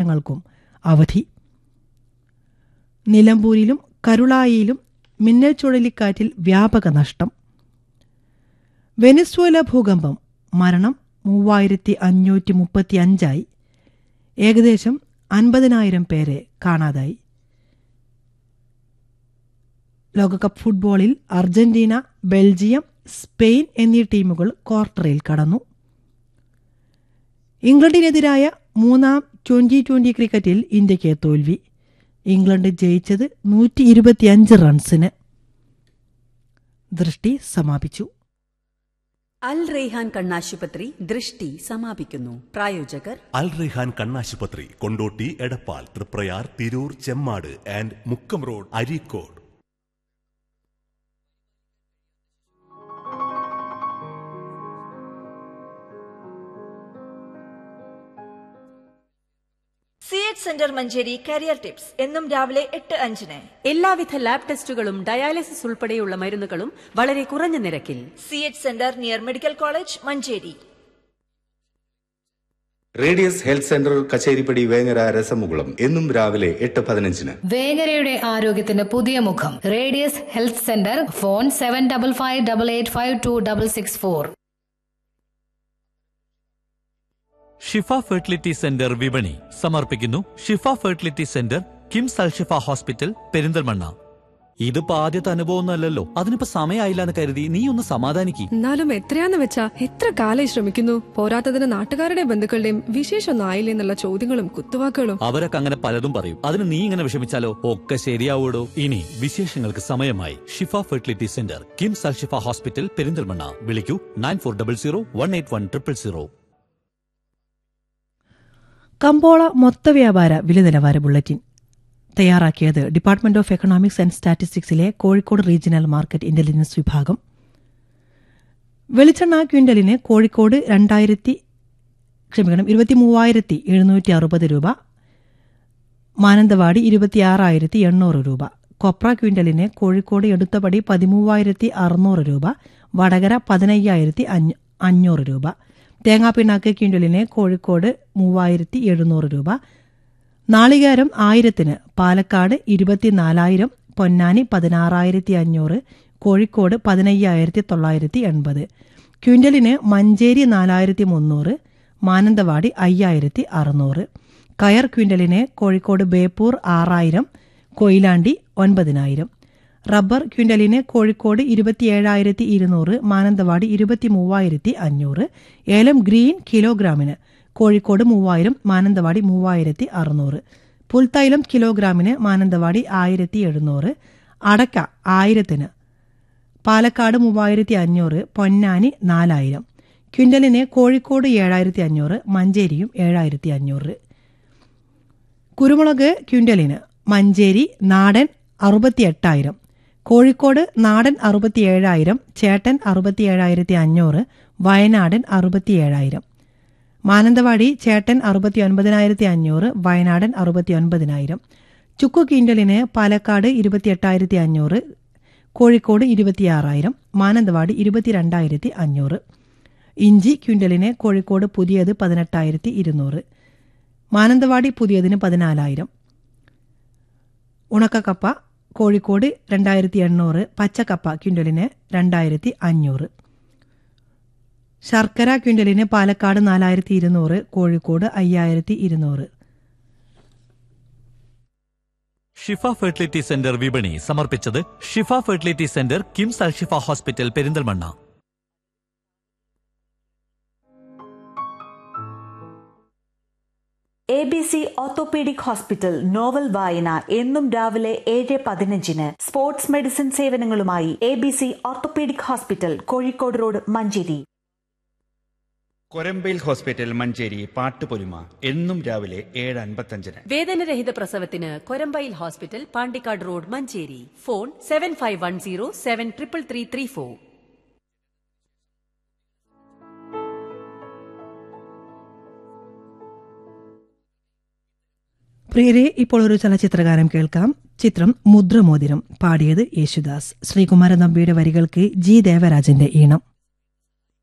സ്ഥാപനങ്ങൾക്കും അവധി നിലമ്പൂരിലും കരുളായിയിലും മിന്നൽ ചുഴലിക്കാറ്റിൽ വ്യാപക നഷ്ടം വെനിസ്വേല ഭൂകമ്പം മരണം മൂവായിരത്തി അഞ്ഞൂറ്റി മുപ്പത്തി അഞ്ചായി ഏകദേശം അൻപതിനായിരം പേരെ കാണാതായി ലോകകപ്പ് ഫുട്ബോളിൽ അർജന്റീന ബെൽജിയം സ്പെയിൻ എന്നീ ടീമുകൾ ക്വാർട്ടറിൽ കടന്നു ഇംഗ്ലണ്ടിനെതിരായ മൂന്നാം ട്വന്റി ട്വന്റി ക്രിക്കറ്റിൽ ഇന്ത്യയ്ക്ക് തോൽവി ഇംഗ്ലണ്ട് ജയിച്ചത് നൂറ്റി ഇരുപത്തിയഞ്ച് റൺസിന് ദൃഷ്ടി സമാപിച്ചു അൽ റെയ്ഹാൻ കണ്ണാശുപത്രി ദൃഷ്ടി സമാപിക്കുന്നു പ്രായോജകർ അൽ റെഹാൻ കണ്ണാശുപത്രി Kondotty Edappal Triprayar Tirur Chemmad and Mukkam road Areekode C H centre Manjeri career tips എന്നും രാവിലെ എട്ട് അഞ്ചിന് എല്ലാവിധ ലാബ് ടെസ്റ്റുകളും ഡയാലിസിസ് ഉൾപ്പെടെയുള്ള മരുന്നുകളും വളരെ കുറഞ്ഞ നിരക്കിൽ C H centre near medical college Manjeri radius health centre Kacheripadi Vengara രസമുകുളം എന്നും രാവിലെ എട്ട് പതിനഞ്ചിന് വേങ്ങരയുടെ ആരോഗ്യത്തിന് പുതിയ മുഖം radius health centre phone seven double five double eight five two double six four Shifa fertility centre വിപണി സമർപ്പിക്കുന്നു Shifa fertility centre KIMS Alshifa hospital Perinthalmanna ഇതിപ്പോ ആദ്യത്തെ അനുഭവമൊന്നുമല്ലല്ലോ അതിനിപ്പോ സമയമായില്ല എന്ന് കരുതി നീ ഒന്ന് സമാധാനിക്ക് എന്നാലും എത്രയാന്ന് വെച്ചാ എത്ര കാലായി ശ്രമിക്കുന്നു പോരാത്തതിന് നാട്ടുകാരുടെ ബന്ധുക്കളുടെയും വിശേഷമൊന്നും ആയില്ലേ എന്നുള്ള ചോദ്യങ്ങളും കുത്തുവാക്കുകളും അവരൊക്കെ അങ്ങനെ പലതും പറയും അതിന് നീ ഇങ്ങനെ വിഷമിച്ചാലോ ഒക്കെ ശരിയാവൂടോ ഇനി വിശേഷങ്ങൾക്ക് സമയമായി Shifa fertility centre KIMS Alshifa hospital Perinthalmanna വിളിക്കൂ nine four double zero one eight one triple zero കമ്പോള മൊത്തവ്യാപാര വില നിലവാര ബുള്ളറ്റിൻ തയ്യാറാക്കിയത് ഡിപ്പാർട്ട്മെന്റ് ഓഫ് എക്കണോമിക്സ് ആൻഡ് സ്റ്റാറ്റിസ്റ്റിക്സിലെ കോഴിക്കോട് റീജിയണൽ മാർക്കറ്റ് ഇന്റലിജൻസ് വിഭാഗം വെളിച്ചെണ്ണ ക്വിന്റലിന് കോഴിക്കോട് രണ്ടായിരത്തി ക്ഷമിക്കണം ഇരുപത്തി മൂവായിരത്തി എഴുന്നൂറ്റി അറുപത് രൂപ മാനന്തവാടി ഇരുപത്തിയാറായിരത്തി എണ്ണൂറ് രൂപ കൊപ്ര ക്വിന്റലിന് കോഴിക്കോട് എടുത്തപടി പതിമൂവായിരത്തി അറുന്നൂറ് രൂപ വടകര പതിനയ്യായിരത്തി അഞ്ഞൂറ് രൂപ തേങ്ങാപ്പിണ്ണാക്ക് ക്വിന്റലിന് കോഴിക്കോട് മൂവായിരത്തി എഴുന്നൂറ് രൂപ നാളികേരം ആയിരത്തിന് പാലക്കാട് ഇരുപത്തിനാലായിരം പൊന്നാനി പതിനാറായിരത്തി അഞ്ഞൂറ് കോഴിക്കോട് പതിനയ്യായിരത്തി തൊള്ളായിരത്തി എൺപത് ക്വിന്റലിന് മഞ്ചേരി നാലായിരത്തി മുന്നൂറ് മാനന്തവാടി അയ്യായിരത്തി അറുന്നൂറ് കയർ ക്വിന്റലിന് കോഴിക്കോട് ബേപ്പൂർ ആറായിരം കൊയിലാണ്ടി ഒൻപതിനായിരം റബ്ബർ ക്വിന്റലിന് കോഴിക്കോട് ഇരുപത്തിയേഴായിരത്തി ഇരുന്നൂറ് മാനന്തവാടി ഇരുപത്തി മൂവായിരത്തി അഞ്ഞൂറ് ഏലം ഗ്രീൻ കിലോഗ്രാമിന് കോഴിക്കോട് മൂവായിരം മാനന്തവാടി മൂവായിരത്തി അറുന്നൂറ് പുൽത്തൈലം കിലോഗ്രാമിന് മാനന്തവാടി ആയിരത്തി എഴുന്നൂറ് അടക്ക ആയിരത്തിന് പാലക്കാട് മൂവായിരത്തി അഞ്ഞൂറ് പൊന്നാനി നാലായിരം ക്വിന്റലിന് കോഴിക്കോട് ഏഴായിരത്തി അഞ്ഞൂറ് മഞ്ചേരിയും ഏഴായിരത്തി അഞ്ഞൂറ് കുരുമുളക് ക്വിന്റലിന് മഞ്ചേരി നാടൻ അറുപത്തിയെട്ടായിരം കോഴിക്കോട് നാടൻ അറുപത്തിയേഴായിരം ചേട്ടൻ അറുപത്തിയേഴായിരത്തി അഞ്ഞൂറ് വയനാടൻ അറുപത്തിയേഴായിരം മാനന്തവാടി ചേട്ടൻ അറുപത്തി ഒൻപതിനായിരത്തി അഞ്ഞൂറ് വയനാടൻ അറുപത്തി ഒൻപതിനായിരം ചുക്കു കിൻഡലിന് പാലക്കാട് ഇരുപത്തിയെട്ടായിരത്തി അഞ്ഞൂറ് കോഴിക്കോട് ഇരുപത്തിയാറായിരം മാനന്തവാടി ഇരുപത്തിരണ്ടായിരത്തി അഞ്ഞൂറ് ഇഞ്ചി ക്വിൻ്റലിന് കോഴിക്കോട് പുതിയത് പതിനെട്ടായിരത്തി ഇരുന്നൂറ് മാനന്തവാടി പുതിയതിന് പതിനാലായിരം ഉണക്കക്കപ്പ കോഴിക്കോട് രണ്ടായിരത്തി എണ്ണൂറ് പച്ചക്കപ്പ ക്വിൻ്റലിന് രണ്ടായിരത്തി അഞ്ഞൂറ് ശർക്കര ക്വിൻ്റലിന് പാലക്കാട് നാലായിരത്തി ഇരുന്നൂറ് കോഴിക്കോട് അയ്യായിരത്തി ഇരുന്നൂറ് ഷിഫ ഫെർട്ടിലിറ്റി സെന്റർ വിപണി സമർപ്പിച്ചത് Shifa fertility centre KIMS Alshifa hospital Perinthalmanna A B C orthopaedic hospital novel വായന എന്നും രാവിലെ ഏഴ് പതിനഞ്ചിന് സ്പോർട്സ് മെഡിസിൻ സേവനങ്ങളുമായി A B C orthopaedic hospital Kozhikode road Manjeri Korambayil hospital Manjeri പാട്ടുപൊലിമ എന്നും രാവിലെ ഏഴ് അൻപത്തഞ്ചിന് വേദനരഹിത പ്രസവത്തിന് Korambayil hospital Pandikkad road Manjeri phone seven five one zero seven triple three three four പ്രിയരെ ഇപ്പോൾ ഒരു ചലച്ചിത്രഗാനം കേൾക്കാം ചിത്രം മുദ്രമോതിരം പാടിയത് യേശുദാസ് ശ്രീകുമാരൻ നമ്പിയുടെ വരികൾക്ക് ജി ദേവരാജന്റെ ഈണം